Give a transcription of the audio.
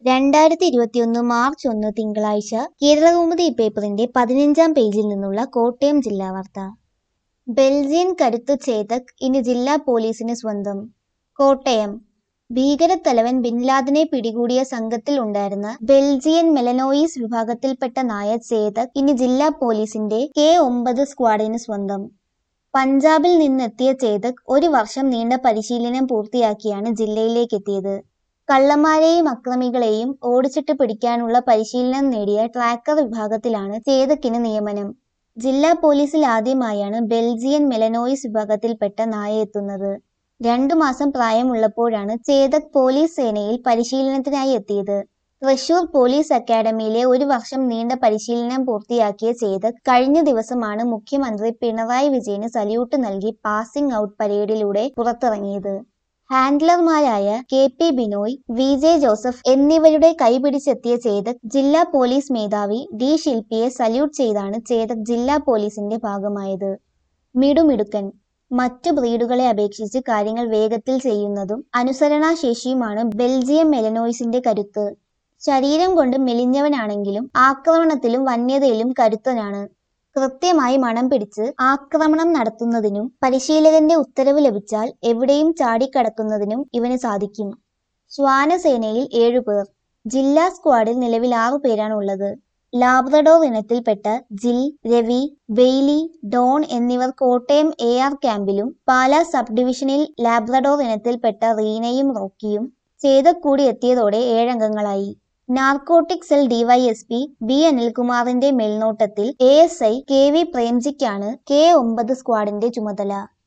രണ്ടായിരത്തി ഇരുപത്തിയൊന്ന് മാർച്ച് ഒന്ന് തിങ്കളാഴ്ച കേരളകൗമുദി പേപ്പറിന്റെ പതിനഞ്ചാം പേജിൽ നിന്നുള്ള കോട്ടയം ജില്ലാ വാർത്ത ബെൽജിയൻ കരുത്ത് ചേതക് ഇനി ജില്ലാ പോലീസിന് സ്വന്തം കോട്ടയം ഭീകരത്തലവൻ ബിൻ ലാദനെ പിടികൂടിയ സംഘത്തിൽ ഉണ്ടായിരുന്ന ബെൽജിയൻ മെലനോയിസ് വിഭാഗത്തിൽപ്പെട്ട നായ ചേതക് ഇനി ജില്ലാ പോലീസിന്റെ കെ ഒമ്പത് സ്ക്വാഡിന് സ്വന്തം പഞ്ചാബിൽ നിന്നെത്തിയ ചേതക് ഒരു വർഷം നീണ്ട പരിശീലനം പൂർത്തിയാക്കിയാണ് ജില്ലയിലേക്കെത്തിയത് കള്ളന്മാരെയും അക്രമികളെയും ഓടിച്ചിട്ട് പിടിക്കാനുള്ള പരിശീലനം നേടിയ ട്രാക്കർ വിഭാഗത്തിലാണ് ചേതക്കിന് നിയമനം ജില്ലാ പോലീസിൽ ആദ്യമായാണ് ബെൽജിയൻ മെലനോയിസ് വിഭാഗത്തിൽപ്പെട്ട നായ എത്തുന്നത് രണ്ടു മാസം പ്രായമുള്ളപ്പോഴാണ് ചേതക് പോലീസ് സേനയിൽ പരിശീലനത്തിനായി എത്തിയത് തൃശൂർ പോലീസ് അക്കാദമിയിലെ ഒരു വർഷം നീണ്ട പരിശീലനം പൂർത്തിയാക്കിയ ചേതക് കഴിഞ്ഞ ദിവസമാണ് മുഖ്യമന്ത്രി പിണറായി വിജയന് സല്യൂട്ട് നൽകി പാസിംഗ് ഔട്ട് പരേഡിലൂടെ പുറത്തിറങ്ങിയത് ഹാൻഡ്ലർമാരായ K P Binoy V J Joseph എന്നിവരുടെ കൈപിടിച്ചെത്തിയ ചേതക് ജില്ലാ പോലീസ് മേധാവി ഡി ശില്പിയെ സല്യൂട്ട് ചെയ്താണ് ചേതക് ജില്ലാ പോലീസിന്റെ ഭാഗമായത് മിടുമിടുക്കൻ മറ്റു ബ്രീഡുകളെ അപേക്ഷിച്ച് കാര്യങ്ങൾ വേഗത്തിൽ ചെയ്യുന്നതും അനുസരണാശേഷിയുമാണ് ബെൽജിയം മെലനോയിസിന്റെ കരുത്ത് ശരീരം കൊണ്ട് മെലിഞ്ഞവനാണെങ്കിലും ആക്രമണത്തിലും വന്യതയിലും കരുത്തനാണ് കൃത്യമായി മണം പിടിച്ച് ആക്രമണം നടത്തുന്നതിനും പരിശീലകന്റെ ഉത്തരവ് ലഭിച്ചാൽ എവിടെയും ചാടിക്കടക്കുന്നതിനും ഇവന് സാധിക്കും ശ്വാനസേനയിൽ ഏഴുപേർ ജില്ലാ സ്ക്വാഡിൽ നിലവിൽ ആറു പേരാണ് ഉള്ളത് ലാബ്രഡോർ ഇനത്തിൽപ്പെട്ട ജിൽ രവി ബെയ്ലി ഡോൺ എന്നിവർ കോട്ടയം എ ആർ ക്യാമ്പിലും പാലാ സബ് ഡിവിഷനിൽ ലാബ്രഡോർ ഇനത്തിൽപ്പെട്ട റീനയും റോക്കിയും ചേതക്കൂടി എത്തിയതോടെ ഏഴംഗങ്ങളായി നാർക്കോട്ടിക് സെൽ ഡിവൈഎസ്പി ബി അനിൽകുമാറിന്റെ മേൽനോട്ടത്തിൽ A S I K V പ്രേംജിക്കാണ് കെ ഒമ്പത് സ്ക്വാഡിന്റെ ചുമതല